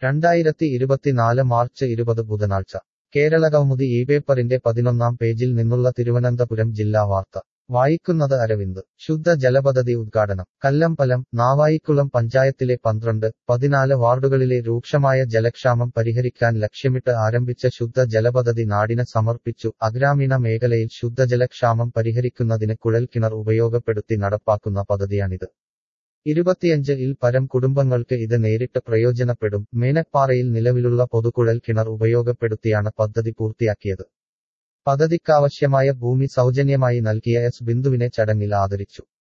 രണ്ടായിരത്തി ഇരുപത്തിനാല് മാർച്ച് ഇരുപത് ബുധനാഴ്ച കേരളകൗമുദി ഈ പേപ്പറിന്റെ പതിനൊന്നാം പേജിൽ നിന്നുള്ള തിരുവനന്തപുരം ജില്ലാ വാർത്ത വായിക്കുന്നത് അരവിന്ദ് ശുദ്ധ ജലപദ്ധതി ഉദ്ഘാടനം കല്ലമ്പലം നാവായിക്കുളം പഞ്ചായത്തിലെ പന്ത്രണ്ട് പതിനാല് വാർഡുകളിലെ രൂക്ഷമായ ജലക്ഷാമം പരിഹരിക്കാൻ ലക്ഷ്യമിട്ട് ആരംഭിച്ച ശുദ്ധ ജലപദ്ധതി നാടിന് സമർപ്പിച്ചു അഗ്രാമീണ മേഖലയിൽ ശുദ്ധജലക്ഷാമം പരിഹരിക്കുന്നതിന് കുഴൽക്കിണർ ഉപയോഗപ്പെടുത്തി നടപ്പാക്കുന്ന പദ്ധതിയാണിത് ഇരുപത്തിയഞ്ച് ഇൽ പരം കുടുംബങ്ങൾക്ക് ഇത് നേരിട്ട് പ്രയോജനപ്പെടും മേനപ്പാറയിൽ നിലവിലുള്ള പൊതുകുഴൽ കിണർ ഉപയോഗപ്പെടുത്തിയാണ് പദ്ധതി പൂർത്തിയാക്കിയത് പദ്ധതിക്കാവശ്യമായ ഭൂമി സൗജന്യമായി നൽകിയ എസ് ബിന്ദുവിനെ ചടങ്ങിൽ ആദരിച്ചു